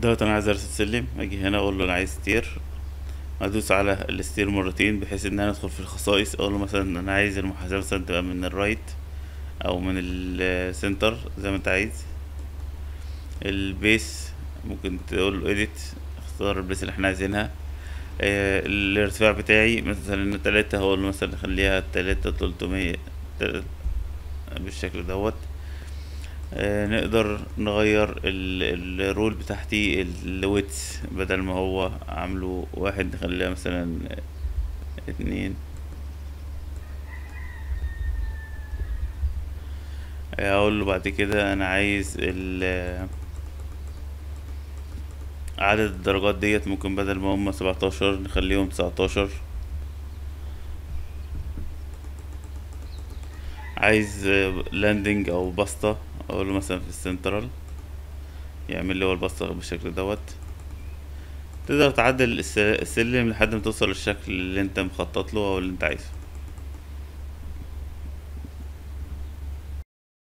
دوت انا عايز ارسم سلم اجي هنا اقول له انا عايز ستير ادوس على الستير مرتين بحيث ان انا ادخل في الخصائص اقول له مثلا انا عايز المحاذاه مثلا تبقى من الرايت او من السنتر زي ما انت عايز البيس ممكن تقول له اديت اختار البيس اللي احنا عايزينها آه، الارتفاع بتاعي مثلا تلاتة هقول له مثلا خليها تلاتة تلتمية تل- بالشكل دوت آه، نقدر نغير ال- الرول بتاعتي الويتس بدل ما هو عامله واحد نخليها مثلا اتنين آه، اقول له بعد كده انا عايز ال عدد الدرجات ديت ممكن بدل ما هم سبعتاشر نخليهم تسعتاشر عايز لاندنج او بسطة اقول له مثلا في السنترال يعمل لي هو البسطة بالشكل دوت تقدر تعدل الس- السلم لحد ما توصل للشكل اللي انت مخطط له او اللي انت عايزه